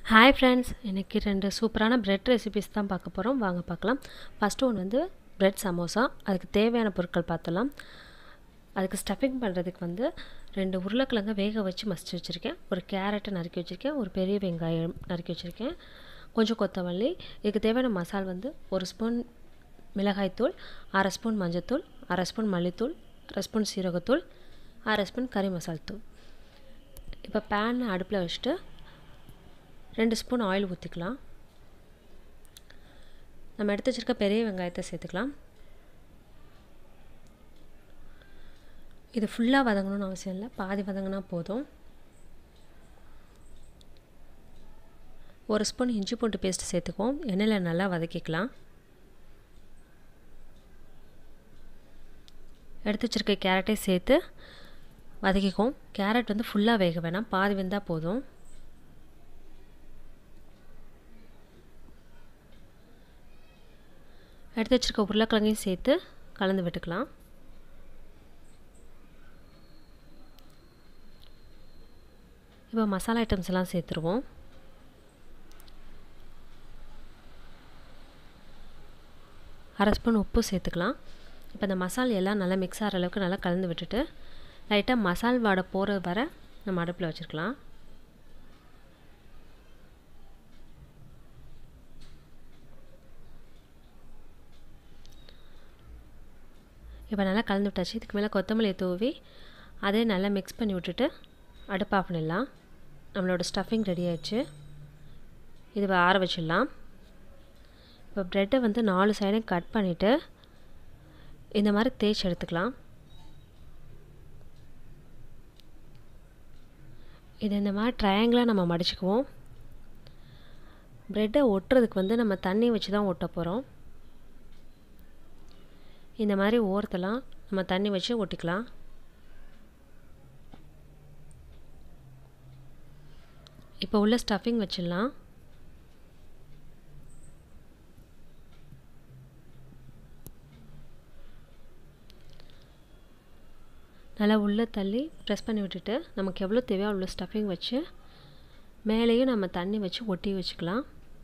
hi friends இன்றைக்கி ரெண்டு சூப்பரான பிரெட் ரெசிபிஸ் தான் பார்க்க போகிறோம் வாங்க பார்க்கலாம் ஃபஸ்ட்டு ஒன்று வந்து பிரெட் சமோசா அதுக்கு தேவையான பொருட்கள் பார்த்தலாம் அதுக்கு ஸ்டஃபிங் பண்ணுறதுக்கு வந்து ரெண்டு உருளைக்கிழங்க வேக வச்சு மசிச்சு வச்சுருக்கேன் ஒரு கேரட்டை நறுக்கி வச்சுருக்கேன் ஒரு பெரிய வெங்காயம் நறுக்கி வச்சுருக்கேன் கொஞ்சம் கொத்தமல்லி இதுக்கு தேவையான மசால் வந்து ஒரு ஸ்பூன் மிளகாய்த்தூள் அரை ஸ்பூன் மஞ்சத்தூள் அரை ஸ்பூன் மல்லித்தூள் அரை ஸ்பூன் சீரகத்தூள் அரை ஸ்பூன் கறி மசால் தூள் இப்போ பேன் அடுப்பில் வச்சுட்டு ரெண்டு ஸ்பூன் ஆயில் ஊற்றிக்கலாம் நம்ம எடுத்து வச்சுருக்க பெரிய வெங்காயத்தை சேர்த்துக்கலாம் இது ஃபுல்லாக வதங்கணும்னு அவசியம் இல்லை பாதி வதங்கினா போதும் ஒரு ஸ்பூன் இஞ்சி பூண்டு பேஸ்ட் சேர்த்துக்குவோம் எண்ணெயில் நல்லா வதக்கிக்கலாம் எடுத்து வச்சுருக்க கேரட்டை சேர்த்து வதக்கிக்குவோம் கேரட் வந்து ஃபுல்லாக வேக வேணாம் பாதி வெந்தால் போதும் எடுத்து வச்சுருக்க உருளைக்கிழங்கையும் சேர்த்து கலந்து விட்டுக்கலாம் இப்போ மசாலா ஐட்டம்ஸ் எல்லாம் சேர்த்துருவோம் அரை ஸ்பூன் உப்பு சேர்த்துக்கலாம் இப்போ இந்த மசால் எல்லாம் நல்லா மிக்ஸ் ஆகிற அளவுக்கு நல்லா கலந்து விட்டுட்டு லைட்டாக மசால் வாடை போகிற வர நம்ம அடுப்பில் வச்சுருக்கலாம் இப்போ நல்லா கலந்து விட்டாச்சு இதுக்கு மேலே கொத்தமல்லியை தூவி அதே நல்லா மிக்ஸ் பண்ணி விட்டுட்டு அடுப்பு ஆஃப் பண்ணிடலாம் நம்மளோட ஸ்டஃபிங் ரெடி ஆயிடுச்சு இது ஆற வச்சிடலாம் இப்போ ப்ரெட்டை வந்து நாலு சைடும் கட் பண்ணிவிட்டு இந்த மாதிரி தேய்ச்சி எடுத்துக்கலாம் இது இந்த மாதிரி ட்ரையாங்கிளாக நம்ம மடிச்சுக்குவோம் ப்ரெட்டை ஒட்டுறதுக்கு வந்து நம்ம தண்ணி வச்சு தான் ஒட்ட போகிறோம் இந்த மாதிரி ஓரத்தெல்லாம் நம்ம தண்ணி வச்சு ஒட்டிக்கலாம் இப்போ உள்ள ஸ்டஃபிங் வச்சிடலாம் நல்லா உள்ளே தள்ளி ப்ரெஸ் பண்ணி விட்டுட்டு நமக்கு எவ்வளோ தேவையோ அவ்வளோ ஸ்டஃபிங் வச்சு மேலேயும் நம்ம தண்ணி வச்சு ஒட்டி வச்சுக்கலாம்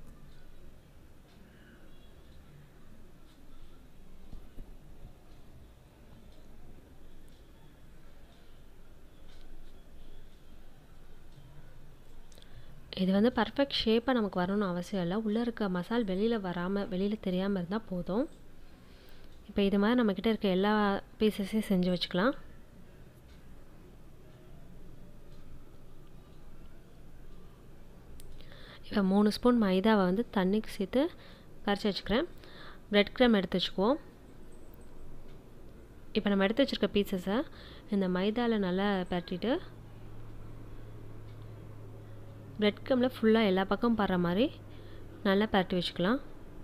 இது வந்து பர்ஃபெக்ட் ஷேப்பாக நமக்கு வரணும்னு அவசியம் இல்லை உள்ளே இருக்க மசால் வெளியில் வராமல் வெளியில் தெரியாமல் இருந்தால் போதும் இப்போ இது மாதிரி நம்மக்கிட்ட இருக்க எல்லா பீசஸையும் செஞ்சு வச்சுக்கலாம் இப்போ மூணு ஸ்பூன் மைதாவை வந்து தண்ணிக்கு சேர்த்து கரைச்சி வச்சுக்கிறேன் ப்ரெட் க்ரம் எடுத்து வச்சுக்குவோம் இப்போ நம்ம எடுத்து வச்சுருக்க பீசஸை இந்த மைதாவில் நல்லா பரட்டிட்டு ப்ரெட் க்ரமில் ஃபுல்லாக எல்லா பக்கமும் படுற மாதிரி நல்லா பரட்டி வச்சுக்கலாம்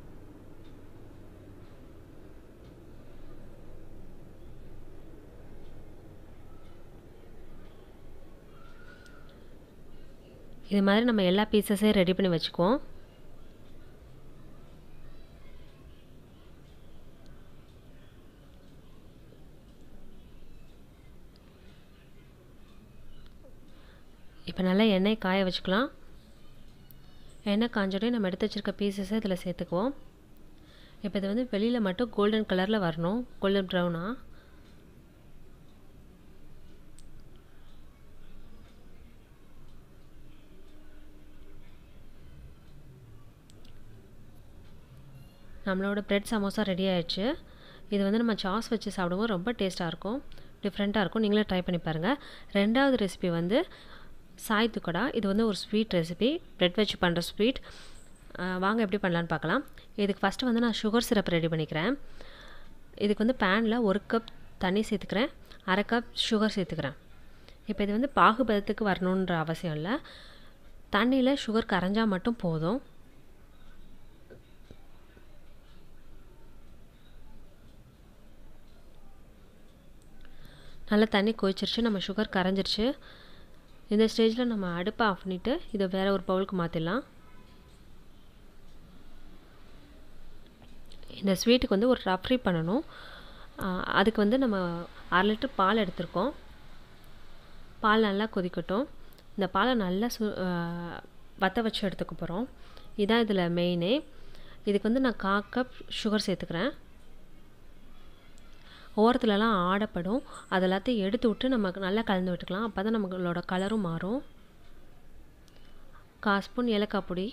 இது மாதிரி நம்ம எல்லா பீசஸையும் ரெடி பண்ணி வச்சுக்குவோம் இப்போ நல்லா எண்ணெய் காய வச்சுக்கலாம் எண்ணெய் காஞ்சோடனே நம்ம எடுத்து வச்சுருக்க பீசஸை இதில் சேர்த்துக்குவோம் இப்போ இது வந்து வெளியில் மட்டும் கோல்டன் கலரில் வரணும் கோல்டன் ப்ரௌனாக நம்மளோட ப்ரெட் சமோசா ரெடி ஆயிடுச்சு இது வந்து நம்ம சாஸ் வச்சு சாப்பிடும்போது ரொம்ப டேஸ்ட்டாக இருக்கும் டிஃப்ரெண்ட்டாக இருக்கும் நீங்களே ட்ரை பண்ணி பாருங்கள் ரெண்டாவது ரெசிபி வந்து சாய் துக்கடா இது வந்து ஒரு ஸ்வீட் ரெசிபி ப்ரெட் வச்சு பண்ணுற ஸ்வீட் வாங்க எப்படி பண்ணலான்னு பார்க்கலாம் இதுக்கு ஃபஸ்ட்டு வந்து நான் சுகர் சிரப் ரெடி பண்ணிக்கிறேன் இதுக்கு வந்து பேனில் ஒரு கப் தண்ணி சேர்த்துக்கிறேன் அரை கப் சுகர் சேர்த்துக்கிறேன் இப்போ இது வந்து பாகுபதத்துக்கு வரணுன்ற அவசியம் இல்லை தண்ணியில் சுகர் கரைஞ்சால் மட்டும் போதும் நல்லா தண்ணி கொதிச்சிருச்சு நம்ம சுகர் கரைஞ்சிருச்சு இந்த ஸ்டேஜில் நம்ம அடுப்பை ஆஃப் பண்ணிவிட்டு இதை வேறு ஒரு பவுலுக்கு மாற்றிடலாம் இந்த ஸ்வீட்டுக்கு வந்து ஒரு ரஃப்ரி பண்ணணும் அதுக்கு வந்து நம்ம அரை லிட்டர் பால் எடுத்திருக்கோம் பால் நல்லா கொதிக்கட்டும் இந்த பாலை நல்லா சு வற்ற வச்சு எடுத்துக்க போகிறோம் இதான் இதில் மெயினே இதுக்கு வந்து நான் கா கப் சுகர் சேர்த்துக்கிறேன் ஓரத்துலலாம் ஆடப்படும் அது எல்லாத்தையும் எடுத்து விட்டு நம்ம நல்லா கலந்து விட்டுக்கலாம் அப்போ தான் நம்மளோட கலரும் மாறும் கா ஸ்பூன் ஏலக்காய் பொடி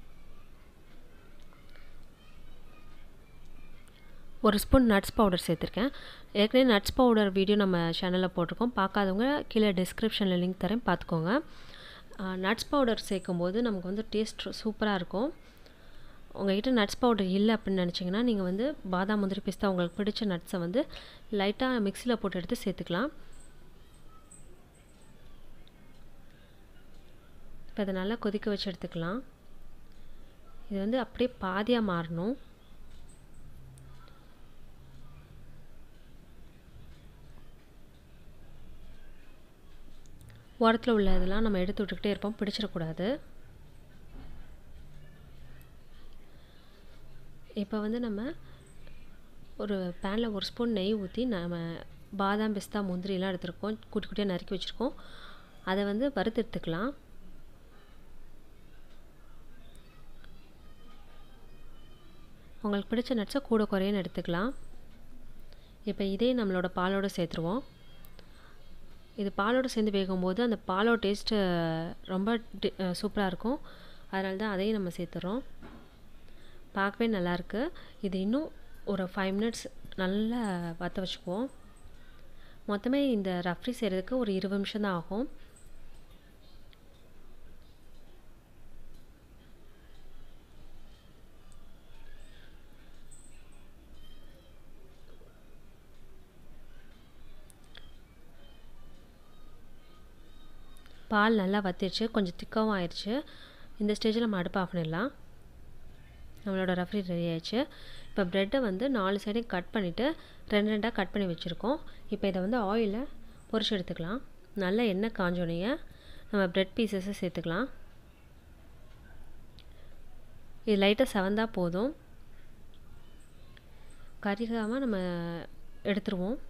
ஒரு ஸ்பூன் நட்ஸ் பவுடர் சேர்த்துருக்கேன் ஏற்கனவே நட்ஸ் பவுடர் வீடியோ நம்ம சேனலில் போட்டிருக்கோம் பார்க்காதவங்க கீழே டிஸ்கிரிப்ஷனில் லிங்க் தரேன் பார்த்துக்கோங்க நட்ஸ் பவுடர் சேர்க்கும் போது நமக்கு வந்து டேஸ்ட் சூப்பராக இருக்கும் உங்கள்கிட்ட நட்ஸ் பவுடர் இல்லை அப்படின்னு நினச்சிங்கன்னா நீங்கள் வந்து பாதாம் முந்திரி பிஸ்தா உங்களுக்கு பிடிச்ச நட்ஸை வந்து லைட்டாக மிக்சியில் போட்டு எடுத்து சேர்த்துக்கலாம் இப்போ இதை நல்லா கொதிக்க வச்சு எடுத்துக்கலாம் இது வந்து அப்படியே பாதியாக மாறணும் ஓரத்தில் உள்ள இதெல்லாம் நம்ம எடுத்து விட்டுக்கிட்டே இருப்போம் பிடிச்சிடக்கூடாது இப்போ வந்து நம்ம ஒரு பேனில் ஒரு ஸ்பூன் நெய் ஊற்றி நம்ம பாதாம் பிஸ்தா முந்திரிலாம் எடுத்துருக்கோம் குட்டி குட்டியாக நறுக்கி வச்சுருக்கோம் அதை வந்து வறுத்து எடுத்துக்கலாம் உங்களுக்கு பிடிச்ச நட்ஸை கூட குறையன்னு எடுத்துக்கலாம் இப்போ இதே நம்மளோட பாலோடு சேர்த்துருவோம் இது பாலோடு சேர்ந்து வேகும்போது அந்த பாலோட டேஸ்ட்டு ரொம்ப சூப்பராக இருக்கும் அதனால தான் அதையும் நம்ம சேர்த்துறோம் பார்க்கவே நல்லாயிருக்கு இது இன்னும் ஒரு ஃபைவ் மினிட்ஸ் நல்லா வற்ற வச்சுக்குவோம் மொத்தமே இந்த ரஃப்ரி செய்கிறதுக்கு ஒரு இருபது நிமிஷம் தான் ஆகும் பால் நல்லா வத்திடுச்சு கொஞ்சம் திக்காகவும் ஆயிடுச்சு இந்த ஸ்டேஜில் நம்ம அடுப்பு ஆஃப் பண்ணிடலாம் நம்மளோட ரஃப்ரி ரெடி ஆயிடுச்சு இப்போ ப்ரெட்டை வந்து நாலு சைடையும் கட் பண்ணிவிட்டு ரெண்டு ரெண்டாக கட் பண்ணி வச்சுருக்கோம் இப்போ இதை வந்து ஆயிலில் பொரிச்சு எடுத்துக்கலாம் நல்ல எண்ணெய் காஞ்சோனைய நம்ம ப்ரெட் பீசஸை சேர்த்துக்கலாம் இது லைட்டாக செவந்தால் போதும் கறிகாமல் நம்ம எடுத்துருவோம்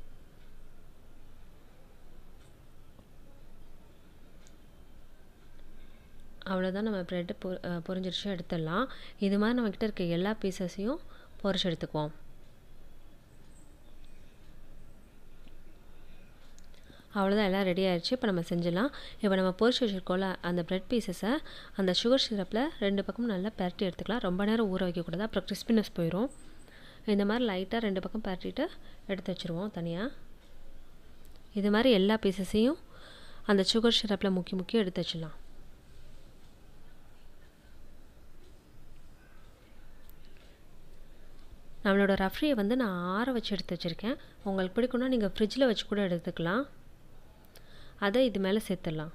அவ்வளோதான் நம்ம ப்ரெட்டு பொ பொரிஞ்சிருச்சு எடுத்துடலாம் இது மாதிரி நம்மக்கிட்ட இருக்க எல்லா பீசஸையும் பொரிச்சு எடுத்துக்குவோம் அவ்வளோதான் எல்லாம் ரெடி ஆயிடுச்சு இப்போ நம்ம செஞ்சிடலாம் இப்போ நம்ம பொரிச்சு வச்சுருக்கோம்ல அந்த ப்ரெட் பீசஸை அந்த சுகர் சிரப்பில் ரெண்டு பக்கமும் நல்லா பரட்டி எடுத்துக்கலாம் ரொம்ப நேரம் ஊற வைக்கக்கூடாது அப்புறம் கிறிஸ்பினஸ் போயிடும் இந்த மாதிரி லைட்டாக ரெண்டு பக்கம் பரட்டிட்டு எடுத்து வச்சுருவோம் தனியாக இது மாதிரி எல்லா பீசஸையும் அந்த சுகர் சிரப்பில் முக்கி முக்கி எடுத்து வச்சிடலாம் நம்மளோட ரஃப்ரியை வந்து நான் ஆற வச்சு எடுத்து வச்சுருக்கேன் உங்களுக்கு பிடிக்கும்னா நீங்கள் ஃப்ரிட்ஜில் வச்சு கூட எடுத்துக்கலாம் அதை இது மேலே சேர்த்துடலாம்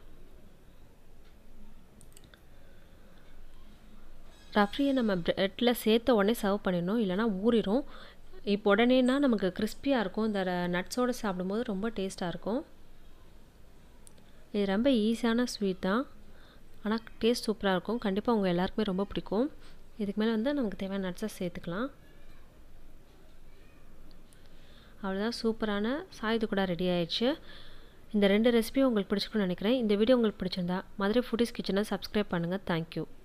ரஃப்ரியை நம்ம ப்ரெட்டில் சேர்த்த உடனே சர்வ் பண்ணிடணும் இல்லைனா ஊறிடும் இப்போ உடனேனா நமக்கு கிறிஸ்பியாக இருக்கும் இந்த நட்ஸோடு சாப்பிடும்போது ரொம்ப டேஸ்ட்டாக இருக்கும் இது ரொம்ப ஈஸியான ஸ்வீட் தான் ஆனால் டேஸ்ட் சூப்பராக இருக்கும் கண்டிப்பாக உங்கள் எல்லாருக்குமே ரொம்ப பிடிக்கும் இதுக்கு மேலே வந்து நமக்கு தேவையான நட்ஸை சேர்த்துக்கலாம் அவ்வளோதான் சூப்பரான சாயுது கூட ரெடி ஆயிடுச்சு இந்த ரெண்டு ரெசிபியும் உங்களுக்கு பிடிச்சிக்கணும்னு நினைக்கிறேன் இந்த வீடியோ உங்களுக்கு பிடிச்சிருந்தா மதுரை ஃபுட்டிஸ் கிச்சனை சப்ஸ்கிரைப் பண்ணுங்கள் தேங்க்யூ